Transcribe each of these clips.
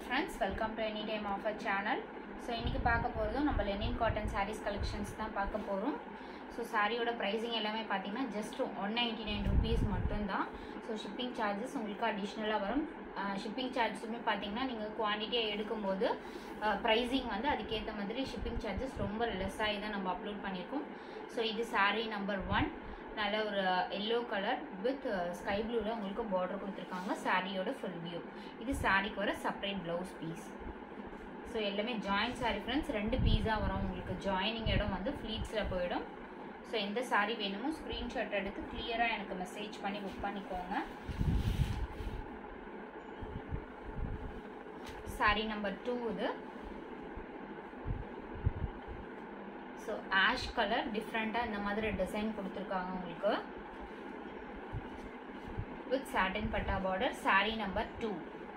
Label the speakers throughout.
Speaker 1: friends welcome to any time offer channel so இன்றைக்கி பார்க்க போகிறதும் நம்ம லெனின் காட்டன் சாரீஸ் கலெக்ஷன்ஸ் தான் பார்க்க போகிறோம் ஸோ சாரியோட ப்ரைஸிங் எல்லாமே பார்த்தீங்கன்னா just one ninety nine rupees மட்டும்தான் ஸோ ஷிப்பிங் சார்ஜஸ் உங்களுக்கு அடிஷ்னலாக வரும் ஷிப்பிங் சார்ஜஸுமே பார்த்தீங்கன்னா நீங்கள் குவான்டிட்டியாக எடுக்கும்போது ப்ரைஸிங் வந்து அதுக்கேற்ற மாதிரி ஷிப்பிங் சார்ஜஸ் ரொம்ப லெஸ் ஆகி தான் நம்ம அப்லோட் பண்ணியிருக்கோம் ஸோ இது சாரீ நம்பர் ஒன் நல்ல ஒரு எல்லோ கலர் வித் ஸ்கை ப்ளூவில் உங்களுக்கு பார்டர் கொடுத்துருக்காங்க சாரியோட ஃபுல் வியூ இது சாரிக்கு வர செப்பரேட் ப்ளவுஸ் பீஸ் ஸோ எல்லாமே ஜாயின் சாரி ஃப்ரெண்ட்ஸ் ரெண்டு பீஸாக வரும் உங்களுக்கு ஜாயினிங் இடம் வந்து ஃப்ளீட்ஸில் போயிடும் ஸோ எந்த சாரி வேணுமோ ஸ்க்ரீன்ஷாட் எடுத்து கிளியராக எனக்கு மெசேஜ் பண்ணி புக் பண்ணிக்கோங்க சாரி நம்பர் டூ இது ஸோ ஆஷ் கலர் டிஃப்ரெண்ட்டாக இந்த மாதிரி டிசைன் கொடுத்துருக்காங்க உங்களுக்கு வித் சாட்டின் பட்டா border saree number two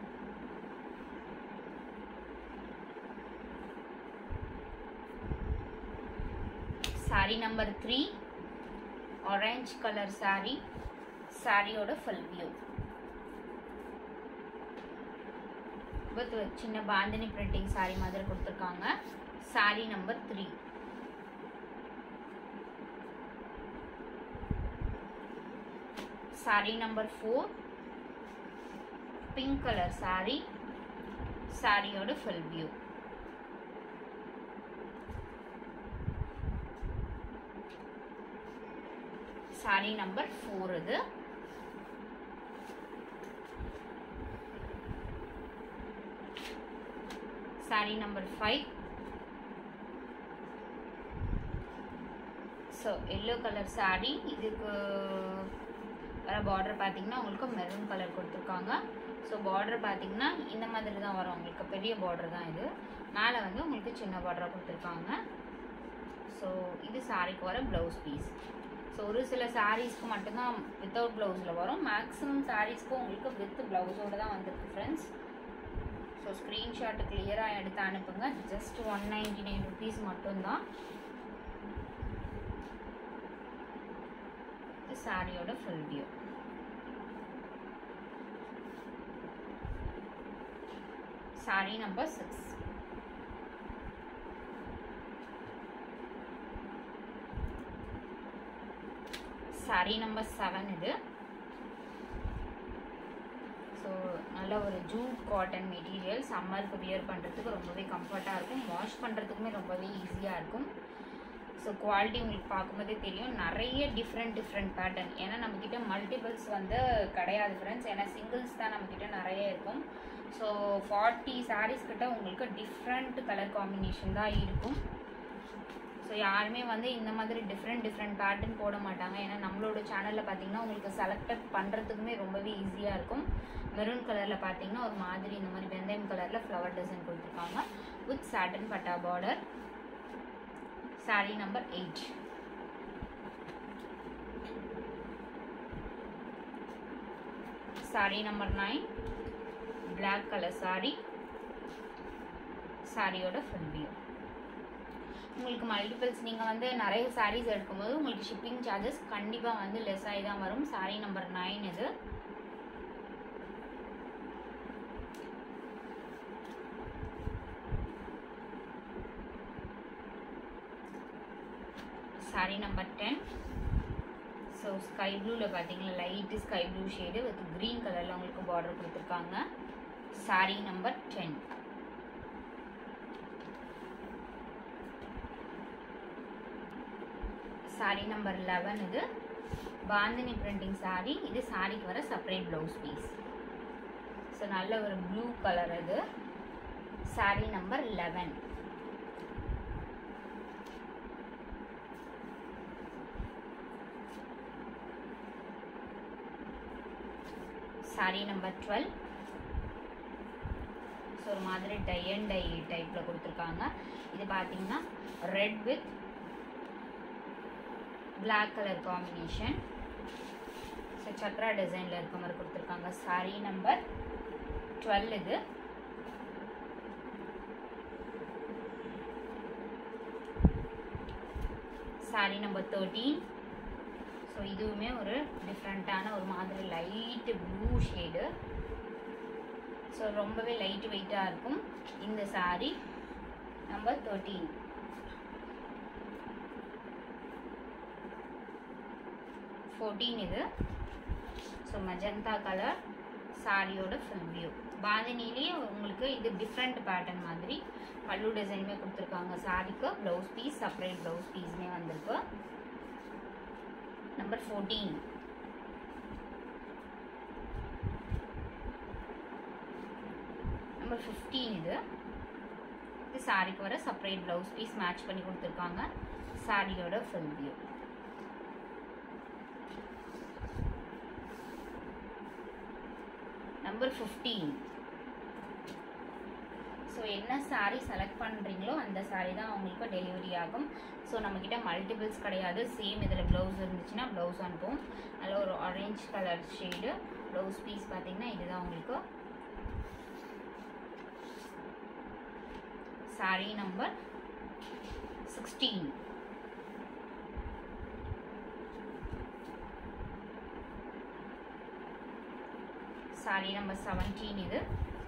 Speaker 1: saree number three orange colour saree சாரியோட ஃபுல் வியூ வித் சின்ன பாந்தினி பிரிண்டிங் சாரி மாதிரி கொடுத்துருக்காங்க saree number three saree number four pink colour saree சாரியோட full view saree number four இது saree number five so yellow colour saree இதுக்கு வர பார்டர் பார்த்தீங்கன்னா உங்களுக்கு மெரூன் கலர் கொடுத்துருக்காங்க ஸோ பார்டர் பார்த்தீங்கன்னா இந்த மாதிரி தான் வரும் உங்களுக்கு பெரிய பார்டர் தான் இது மேலே வந்து உங்களுக்கு சின்ன பார்டராக கொடுத்துருக்காங்க ஸோ இது சாரிக்கு வர ப்ளவுஸ் பீஸ் ஸோ ஒரு சில சாரீஸ்க்கு மட்டும்தான் வித்தவுட் ப்ளவுஸில் வரும் மேக்ஸிமம் சாரீஸ்க்கு உங்களுக்கு வித் ப்ளவுஸோடு தான் வந்திருக்கு ஃப்ரெண்ட்ஸ் ஸோ ஸ்க்ரீன்ஷாட்டு கிளியராக எடுத்து அனுப்புங்க just one ninety nine rupees மட்டும்தான் சாரியோட full view saree number six saree number seven இது ஸோ நல்ல ஒரு ஜூட் காட்டன் மெட்டீரியல் சம்மருக்கு வியர் பண்ணுறதுக்கு ரொம்பவே கம்ஃபர்ட்டாக இருக்கும் வாஷ் பண்ணுறதுக்குமே ரொம்பவே ஈஸியாக இருக்கும் ஸோ குவாலிட்டி உங்களுக்கு பார்க்கும்போதே தெரியும் நிறைய டிஃப்ரெண்ட் டிஃப்ரெண்ட் பேட்டர்ன் ஏன்னா நம்மக்கிட்ட மல்டிபிள்ஸ் வந்து கிடையாது ஃப்ரெண்ட்ஸ் ஏன்னா சிங்கிள்ஸ் தான் நம்மக்கிட்ட நிறைய இருக்கும் ஸோ ஃபார்ட்டி சாரீஸ் கிட்ட உங்களுக்கு டிஃப்ரெண்ட் கலர் காம்பினேஷன் தான் இருக்கும் ஸோ யாருமே வந்து இந்த மாதிரி டிஃப்ரெண்ட் டிஃப்ரெண்ட் பேட்டர்ன் போட மாட்டாங்க ஏன்னா நம்மளோட சேனலில் பார்த்தீங்கன்னா உங்களுக்கு செலக்டட் பண்ணுறதுக்குமே ரொம்பவே ஈஸியாக இருக்கும் மெரூன் கலரில் பார்த்தீங்கன்னா ஒரு மாதிரி இந்த மாதிரி வெந்தயம் கலரில் ஃப்ளவர் டிசைன் கொடுத்துருக்காங்க வித் சாட்டன் பட்டா border saree number eight saree number nine black colour saree சாரியோட ஃபுல் வியூ உங்களுக்கு மல்டிபிள்ஸ் நீங்கள் வந்து நிறைய சாரீஸ் எடுக்கும்போது உங்களுக்கு ஷிப்பிங் சார்ஜஸ் கண்டிப்பாக வந்து லெஸ் ஆகி தான் வரும் சாரி நம்பர் நைன் இது saree number ten so sky ப்ளூவில் பார்த்தீங்கன்னா light sky blue shade with green கலரில் உங்களுக்கு பார்டர் கொடுத்துருக்காங்க saree number ten saree number eleven இது பாந்தினி பிரிண்டிங் சாரி இது சாரிக்கு வர செப்பரேட் ப்ளவுஸ் பீஸ் ஸோ நல்ல ஒரு ப்ளூ கலர் இது saree number eleven saree number twelve so ஒரு மாதிரி டை அண்ட் டை டைப்பில் கொடுத்துருக்காங்க இது பார்த்தீங்கன்னா red with black colour combination so சக்ரா டிசைனில் இருக்க மாதிரி கொடுத்துருக்காங்க சாரி நம்பர் டுவெல் இது சாரி நம்பர் தேர்ட்டீன் ஸோ இதுவுமே ஒரு டிஃப்ரெண்ட்டான ஒரு மாதிரி லைட்டு ப்ளூ ஷேடு ஸோ ரொம்பவே லைட் வெயிட்டாக இருக்கும் இந்த saree நம்பர் தேர்ட்டீன் ஃபோர்டீன் இது ஸோ மஜந்தா கலர் சாரியோட ஃபுல் வியூ பாதினிலேயே உங்களுக்கு இது டிஃப்ரெண்ட் பேட்டர்ன் மாதிரி பல்லு டிசைனுமே கொடுத்துருக்காங்க சாரிக்கு ப்ளவுஸ் பீஸ் செப்பரேட் ப்ளவுஸ் பீஸ்மே வந்திருக்கு நம்பர் ஃபோர்டீன் நம்பர் ஃபிஃப்டீன் இது இது சாரிக்கு வர செப்பரேட் ப்ளவுஸ் பீஸ் மேட்ச் பண்ணி கொடுத்துருக்காங்க சாரியோட full view number fifteen so என்ன saree செலக்ட் பண்ணுறீங்களோ அந்த saree தான் உங்களுக்கு டெலிவரி ஆகும் ஸோ நம்மக்கிட்ட மல்டிபிள்ஸ் கிடையாது சேம் இதில் ப்ளவுஸ் இருந்துச்சுன்னா ப்ளவுஸ் அனுப்புவோம் அதில் ஒரு orange colour shade blouse piece பார்த்தீங்கன்னா இதுதான் உங்களுக்கு saree number sixteen saree number seventeen இது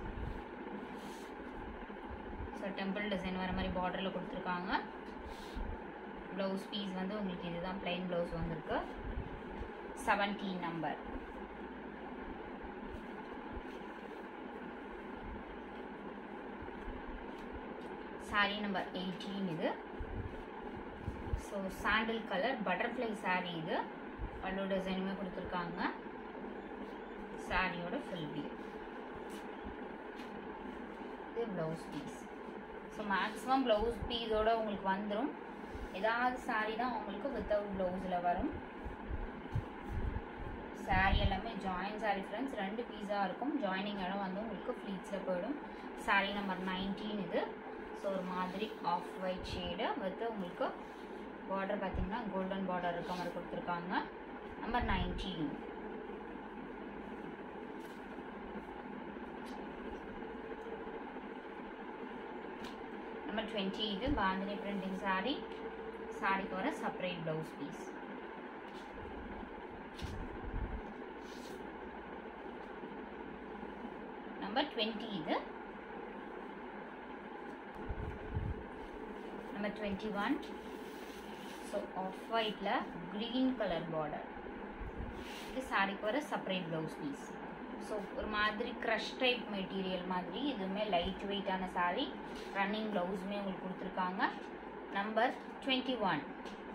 Speaker 1: ஸோ டெம்பிள் டிசைன் வர மாதிரி பார்டரில் கொடுத்துருக்காங்க ப்ளவுஸ் பீஸ் வந்து உங்களுக்கு இதுதான் plain ப்ளவுஸ் வந்திருக்கு seventeen number saree number eighteen இது so sandal colour butterfly saree இது பல்லு டிசைனுமே கொடுத்துருக்காங்க சாரியோட ஃபுல் வியூ இது blouse piece so maximum blouse பீஸோட உங்களுக்கு வந்துடும் ஏதாவது saree தான் உங்களுக்கு வித்தவுட் ப்ளவுஸில் வரும் saree எல்லாமே ஜாயின் saree ஃப்ரெண்ட்ஸ் ரெண்டு பீஸாக இருக்கும் ஜாயினிங் இடம் வந்து உங்களுக்கு ஃப்ளீட்ஸில் போயிடும் saree நம்பர் நைன்டீன் இது ஸோ ஒரு மாதிரி ஆஃப் ஒயிட் ஷேடு வித் உங்களுக்கு பார்டர் பார்த்தீங்கன்னா கோல்டன் பார்டர் இருக்க மாதிரி கொடுத்துருக்காங்க நம்பர் நைன்டீன் நம்பர் டுவெண்ட்டி இது பாந்தினி பிரிண்டிங் saree சாரிக்கு வர separate blouse piece number twenty இது number twenty one so off ஒயிட்டில் க்ரீன் கலர் பார்டர் இது சாரிக்கு வர செப்பரேட் ப்ளவுஸ் பீஸ் ஸோ ஒரு மாதிரி க்ரஷ் டைப் மெட்டீரியல் மாதிரி இதுவுமே லைட் வெயிட்டான saree ரன்னிங் ப்ளவுஸுமே உங்களுக்கு கொடுத்துருக்காங்க number twenty one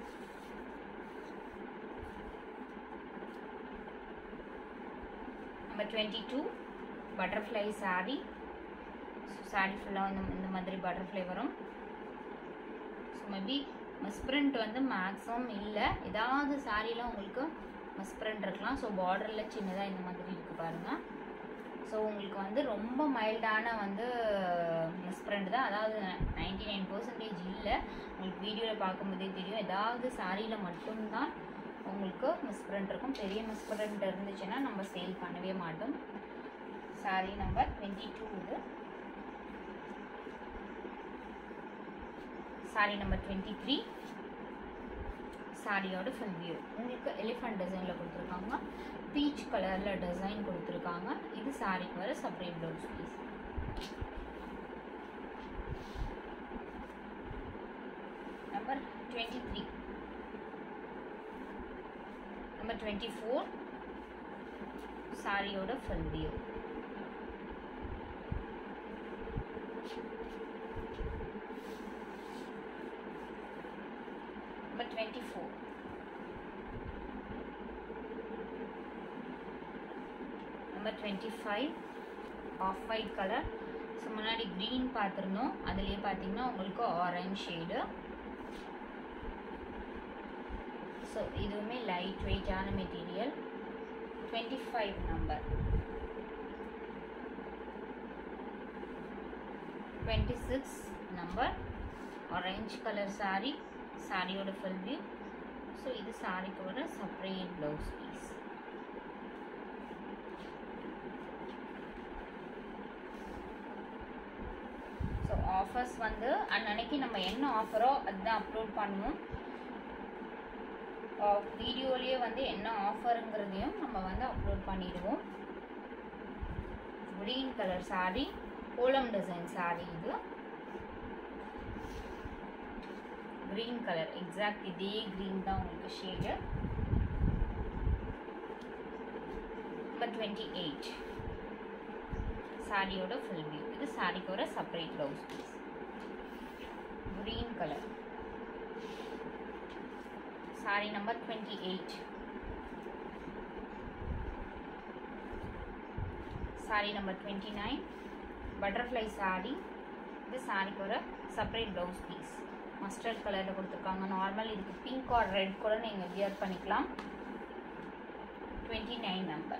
Speaker 1: number twenty two butterfly saree saree ஃபுல்லாக இந்த இந்த மாதிரி பட்டர்ஃப்ளை வரும் ஸோ மேபி மிஸ்பிரிண்ட் வந்து மேக்ஸிமம் இல்லை ஏதாவது சாரியில் உங்களுக்கு மிஸ்பிரிண்ட் இருக்கலாம் ஸோ பார்டரில் சின்னதாக இந்த மாதிரி இருக்குது பாருங்கள் ஸோ உங்களுக்கு வந்து ரொம்ப மைல்டான வந்து மிஸ்பிரிண்ட் தான் அதாவது நைன்டி நைன் பர்சன்டேஜ் இல்லை உங்களுக்கு வீடியோவில் பார்க்கும்போதே தெரியும் ஏதாவது சாரியில் மட்டும்தான் உங்களுக்கு மிஸ்பிரிண்ட் இருக்கும் பெரிய மிஸ்பிரிண்ட் இருந்துச்சுன்னா நம்ம சேல் பண்ணவே மாட்டோம் சாரி நம்பர் டுவெண்ட்டி டூ இது சாரி நம்பர் டுவெண்ட்டி த்ரீ சாரியோட ஃபுல் வியூ உங்களுக்கு எலிஃபண்ட் டிசைனில் கொடுத்துருக்காங்க பீச் கலரில் டிசைன் கொடுத்துருக்காங்க இது சாரிக்கு வர separate blouse piece number twenty three number twenty four சாரியோட full view number twenty four number twenty five off white colour so முன்னாடி க்ரீன் பார்த்துருந்தோம் அதுலேயே பார்த்தீங்கன்னா உங்களுக்கு ஆரஞ்ச் ஷேடு ஸோ இதுவுமே லைட் வெயிட்டான material twenty five number twenty six number orange colour saree சாரியோட full view so இது சாரிக்கு வர separate blouse piece so offers வந்து அன்னன்னைக்கு நம்ம என்ன ஆஃபரோ அதுதான் அப்லோட் பண்ணுவோம் வீடியோலேயே வந்து என்ன ஆஃபருங்கிறதையும் நம்ம வந்து அப்லோட் பண்ணிடுவோம் green colour saree kolam design saree இது க்ரீன் கலர் எக்ஸாக்ட் இதே க்ரீன் தான் உங்களுக்கு ஷேடு நம்பர் டுவெண்ட்டி எயிட் சாரியோட ஃபுல் வியூ இது சாரிக்கு ஒரு separate blouse piece green colour saree number twenty eight saree number twenty nine butterfly saree இது சாரிக்கு ஒரு செப்பரேட் ப்ளவுஸ் பீஸ் மஸ்டர்ட் கலரில் கொடுத்துருக்காங்க நார்மல் இதுக்கு பிங்க் ஆர் ரெட் கூட நீங்கள் வியர் பண்ணிக்கலாம் twenty nine number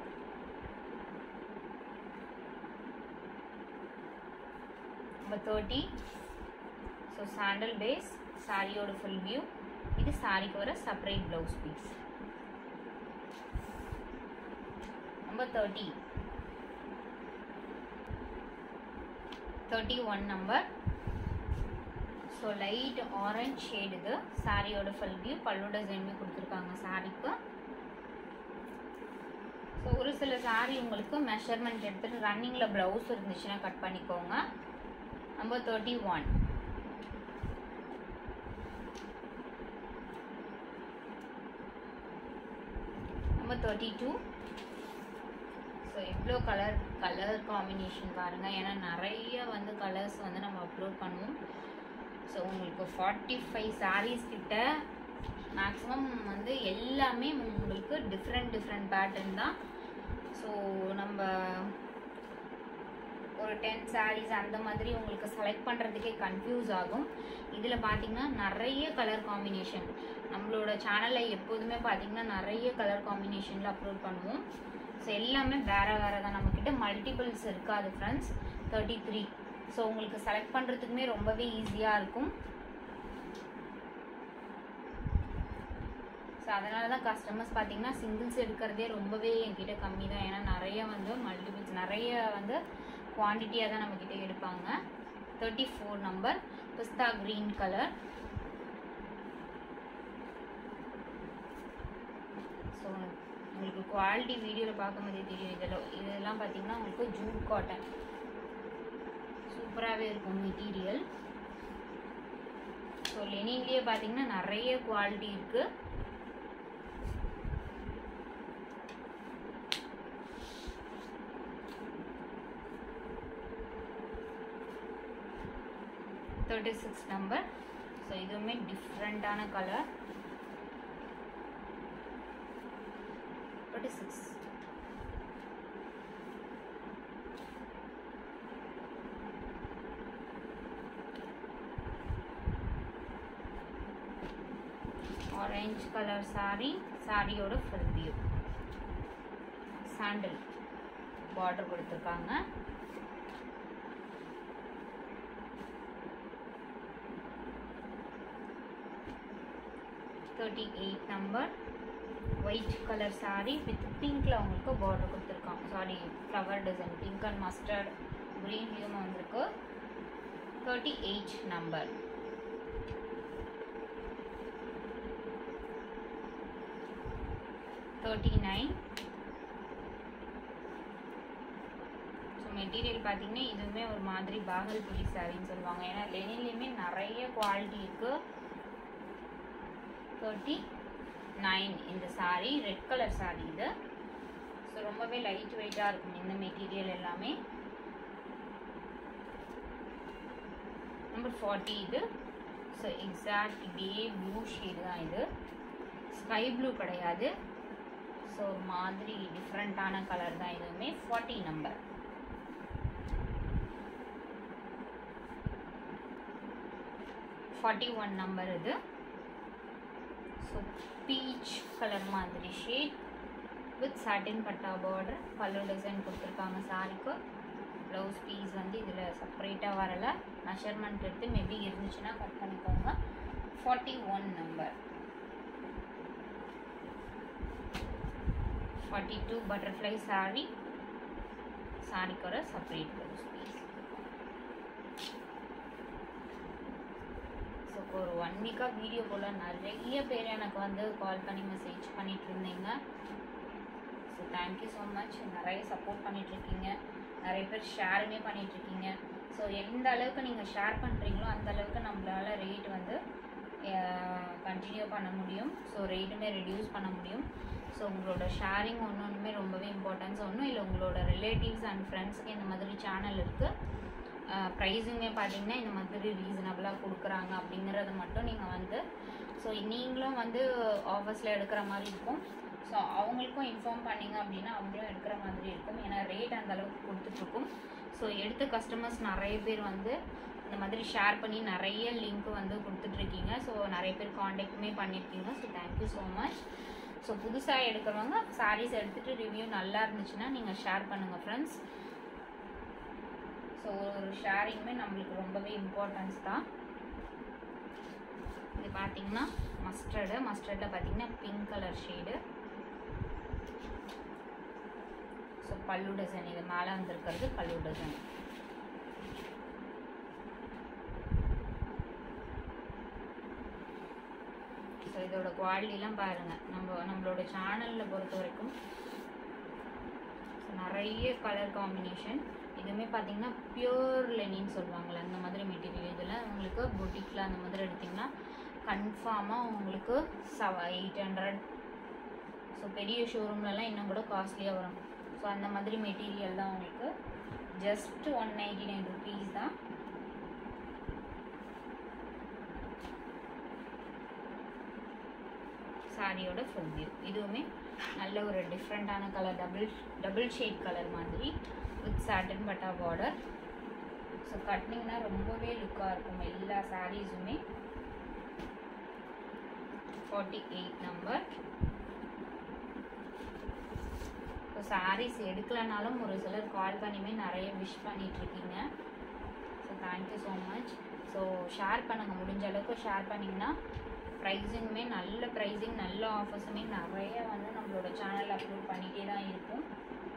Speaker 1: number thirty so sandal base சாரியோட ஃபுல் வியூ இது சாரிக்கு வர separate blouse piece number thirty thirty one number so light orange shade இது சாரியோட ஃபுல் வியூ பல்லு டிசைனுமே கொடுத்துருக்காங்க சாரிக்கு ஸோ ஒரு சில சாரி உங்களுக்கு மெஷர்மெண்ட் எடுத்துட்டு ரன்னிங்கில் ப்ளவுஸ் இருந்துச்சுன்னா கட் பண்ணிக்கோங்க number thirty one number thirty two so எவ்வளோ கலர் கலர் காம்பினேஷன் பாருங்கள் ஏன்னா நிறைய வந்து கலர்ஸ் வந்து நம்ம அப்லோட் பண்ணுவோம் ஸோ உங்களுக்கு ஃபார்ட்டி ஃபைவ் சாரீஸ் கிட்ட மேக்ஸிமம் வந்து எல்லாமே உங்களுக்கு டிஃப்ரெண்ட் டிஃப்ரெண்ட் பேட்டர்ன் தான் ஸோ நம்ம ஒரு டென் சாரீஸ் அந்த மாதிரி உங்களுக்கு செலக்ட் பண்ணுறதுக்கே கன்ஃபியூஸ் ஆகும் இதில் பார்த்தீங்கன்னா நிறைய கலர் காம்பினேஷன் நம்மளோட சேனலில் எப்போதுமே பார்த்தீங்கன்னா நிறைய கலர் காம்பினேஷனில் அப்லோட் பண்ணுவோம் ஸோ எல்லாமே வேறு வேறு தான் நம்மக்கிட்ட மல்டிபிள்ஸ் இருக்காது ஃப்ரெண்ட்ஸ் தேர்ட்டி த்ரீ ஸோ உங்களுக்கு செலக்ட் பண்ணுறதுக்குமே ரொம்பவே ஈஸியாக இருக்கும் ஸோ அதனால தான் கஸ்டமர்ஸ் பார்த்தீங்கன்னா சிங்கிள்ஸ் எடுக்கிறதே ரொம்பவே என்கிட்ட கம்மி தான் ஏன்னா நிறைய வந்து மல்டிபிள்ஸ் நிறைய வந்து குவான்டிட்டியாக தான் நம்மக்கிட்ட எடுப்பாங்க தேர்ட்டி ஃபோர் நம்பர் பிஸ்தா க்ரீன் கலர் ஸோ உங்களுக்கு குவாலிட்டி வீடியோவில் பார்க்கும்போதே தெரியும் இதில் இதெல்லாம் பார்த்தீங்கன்னா உங்களுக்கு ஜூட் காட்டன் சூப்பராகவே இருக்கும் மெட்டீரியல் ஸோ லெனின்லேயே பார்த்தீங்கன்னா நிறைய குவாலிட்டி இருக்குது தேர்ட்டி சிக்ஸ் நம்பர் ஸோ இதுவுமே டிஃப்ரெண்ட்டான colour thirty six orange colour saree சாரியோட ஃபுல் வியூ சாண்டில் பார்டர் கொடுத்துருக்காங்க thirty eight number white colour saree with பிங்க்கில் உங்களுக்கு பார்டர் கொடுத்துருக்காங்க saree flower design pink and mustard green ஹியூம் வந்திருக்கு thirty eight number thirty nine so material பார்த்தீங்கன்னா இதுவுமே ஒரு மாதிரி பாகல்புரி சாரின்னு சொல்லுவாங்க ஏன்னா லெனின்லேயுமே நிறைய குவாலிட்டி இருக்குது தேர்ட்டி நைன் இந்த சாரீ ரெட் கலர் சாரீ இது ஸோ ரொம்பவே லைட் வெயிட்டாக இருக்கும் இந்த மெட்டீரியல் எல்லாமே நம்பர் ஃபார்ட்டி இது ஸோ எக்ஸாக்ட் இதே ப்ளூ ஷேடு தான் இது ஸ்கை ப்ளூ கிடையாது ஸோ ஒரு மாதிரி டிஃப்ரெண்ட்டான கலர் தான் இதுவுமே forty number forty one number இது ஸோ பீச் கலர் மாதிரி ஷேட் வித் சாட்டின் பட்டா பார்டர் பல்லு டிசைன் கொடுத்துருக்காங்க சாரிக்கு ப்ளவுஸ் பீஸ் வந்து இதில் செப்பரேட்டாக வரலை மெஷர்மெண்ட் எடுத்து மேபி இருந்துச்சுன்னா கட் பண்ணிக்கோங்க forty one number forty two butterfly saree சாரிக்கு ஒரு செப்பரேட் ப்ளவுஸ் பீஸ் ஸோ ஒரு ஒன் வீக்காக வீடியோ போல் நிறைய பேர் எனக்கு வந்து கால் பண்ணி மெசேஜ் பண்ணிட்டு இருந்தீங்க ஸோ தேங்க்யூ ஸோ மச் நிறைய சப்போர்ட் பண்ணிகிட்ருக்கீங்க நிறைய பேர் ஷேருமே பண்ணிகிட்ருக்கீங்க ஸோ எந்த அளவுக்கு நீங்கள் ஷேர் பண்ணுறீங்களோ அந்த அளவுக்கு நம்மளால ரேட் வந்து கண்டினியூ பண்ண முடியும் ஸோ ரேட்டுமே ரெடியூஸ் பண்ண முடியும் ஸோ உங்களோட ஷேரிங் ஒன்று ஒன்றுமே ரொம்பவே இம்பார்ட்டன்ஸ் ஒன்றும் இல்லை உங்களோட ரிலேட்டிவ்ஸ் அண்ட் ஃப்ரெண்ட்ஸுக்கு இந்த மாதிரி சேனல் இருக்குது ப்ரைஸுமே பார்த்தீங்கன்னா இந்த மாதிரி ரீசனபிளாக கொடுக்குறாங்க அப்படிங்கிறத மட்டும் நீங்கள் வந்து ஸோ நீங்களும் வந்து ஆஃபர்ஸில் எடுக்கிற மாதிரி இருக்கும் ஸோ அவங்களுக்கும் இன்ஃபார்ம் பண்ணீங்க அப்படின்னா அவங்களும் எடுக்கிற மாதிரி இருக்கும் ஏன்னா ரேட் அந்த அளவுக்கு கொடுத்துட்ருக்கும் ஸோ எடுத்த கஸ்டமர்ஸ் நிறைய பேர் வந்து இந்த மாதிரி ஷேர் பண்ணி நிறைய லிங்க் வந்து கொடுத்துட்ருக்கீங்க ஸோ நிறைய பேர் காண்டாக்டுமே பண்ணியிருக்கீங்க so thank you so much so புதுசாக எடுக்கிறவங்க சாரீஸ் எடுத்துகிட்டு ரிவ்யூ நல்லா இருந்துச்சுன்னா நீங்கள் ஷேர் பண்ணுங்கள் ஃப்ரெண்ட்ஸ் ஸோ ஒரு ஷேரிங்குமே நம்மளுக்கு ரொம்பவே இம்பார்ட்டன்ஸ் தான் இது பார்த்தீங்கன்னா மஸ்டர்டு மஸ்டர்டில் பார்த்தீங்கன்னா pink colour shade so pallu design இது மேலே வந்திருக்கிறது பல்லு டிசைன் ஸோ இதோட குவாலிட்டிலாம் பாருங்கள் நம்ம நம்மளோட சேனலில் பொறுத்த வரைக்கும் நிறைய கலர் காம்பினேஷன் இதுவுமே பார்த்தீங்கன்னா பியூர் லெனின்னு சொல்லுவாங்கள்ல அந்த மாதிரி மெட்டீரியல் இதில் உங்களுக்கு பொட்டிக்கில் அந்த மாதிரி எடுத்திங்கன்னா கன்ஃபார்மாக உங்களுக்கு செவ எயிட் ஹண்ட்ரட் ஸோ பெரிய ஷோரூம்லலாம் இன்னும் கூட காஸ்ட்லியாக வரும் ஸோ அந்த மாதிரி மெட்டீரியல் தான் உங்களுக்கு just one ninety nine rupees தான் சாரியோட ஃபுல் வியூ இதுவுமே நல்ல ஒரு டிஃப்ரெண்ட்டான colour double double shade colour மாதிரி வித் சாட்டன் பட்டா பார்டர் ஸோ கட்டினீங்கன்னா ரொம்பவே லுக்காக இருக்கும் எல்லா சாரீஸுமே forty eight number so sarees எடுக்கலனாலும் ஒரு சிலர் கால் பண்ணியுமே நிறைய விஷ் பண்ணிகிட்ருக்கீங்க so thank you so much so share பண்ணுங்கள் முடிஞ்ச அளவுக்கு ஷேர் பண்ணிங்கன்னா ப்ரைஸிங்குமே நல்ல ப்ரைஸிங் நல்ல ஆஃபர்ஸுமே நிறைய வந்து நம்மளோட சேனலில் அப்லோட் பண்ணிகிட்டே தான் இருக்கும்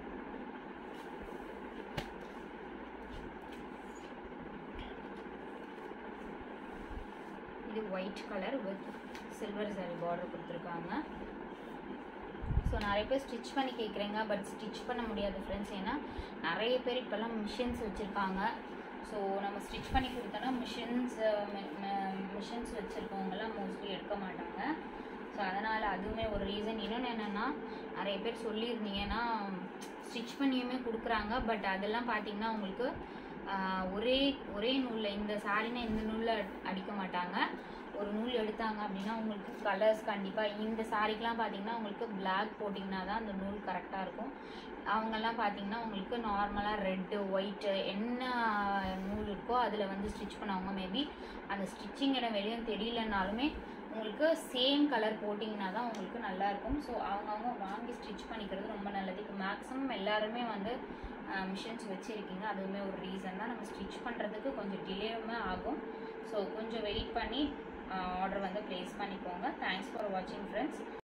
Speaker 1: இது white colour with silver saree border கொடுத்துருக்காங்க ஸோ நிறைய பேர் ஸ்டிச் பண்ணி கேட்குறீங்க பட் ஸ்டிச் பண்ண முடியாது ஃப்ரெண்ட்ஸ் ஏன்னா நிறைய பேர் இப்போல்லாம் மிஷின்ஸ் வச்சுருக்காங்க ஸோ நம்ம ஸ்டிச் பண்ணி கொடுத்தோன்னா மிஷின்ஸ் மிஷின்ஸ் வச்சுருக்கவங்கலாம் மோஸ்ட்லி எடுக்க மாட்டாங்க ஸோ அதனால் அதுவுமே ஒரு ரீசன் இன்னொன்று என்னென்னா நிறைய பேர் சொல்லியிருந்தீங்கன்னா ஸ்டிச் பண்ணியுமே கொடுக்குறாங்க பட் அதெல்லாம் பார்த்தீங்கன்னா உங்களுக்கு ஒரே ஒரே நூலில் இந்த சாரினா இந்த நூலில் அடிக்க மாட்டாங்க ஒரு நூல் எடுத்தாங்க அப்படின்னா உங்களுக்கு கலர்ஸ் கண்டிப்பாக இந்த சாரிக்கெலாம் பார்த்தீங்கன்னா உங்களுக்கு பிளாக் போட்டிங்கன்னா தான் அந்த நூல் கரெக்டாக இருக்கும் அவங்கெல்லாம் பார்த்தீங்கன்னா உங்களுக்கு நார்மலாக ரெட்டு ஒயிட்டு என்ன நூல் இருக்கோ அதில் வந்து ஸ்டிச் பண்ணவங்க மேபி அந்த ஸ்டிச்சிங் இடம் வெளியும் தெரியலனாலுமே உங்களுக்கு சேம் கலர் போட்டிங்கன்னா தான் உங்களுக்கு நல்லாயிருக்கும் ஸோ அவங்கவுங்க வாங்கி ஸ்டிச் பண்ணிக்கிறது ரொம்ப நல்லது இப்போ மேக்ஸிமம் எல்லாருமே வந்து மிஷின்ஸ் வச்சுருக்கீங்க அதுவுமே ஒரு ரீசன் தான் நம்ம ஸ்டிச் பண்ணுறதுக்கு கொஞ்சம் டிலேவுமே ஆகும் ஸோ கொஞ்சம் வெயிட் பண்ணி ஆர்டர் வந்து ப்ளேஸ் பண்ணிக்கோங்க தேங்க்ஸ் ஃபார் வாட்சிங் ஃப்ரெண்ட்ஸ்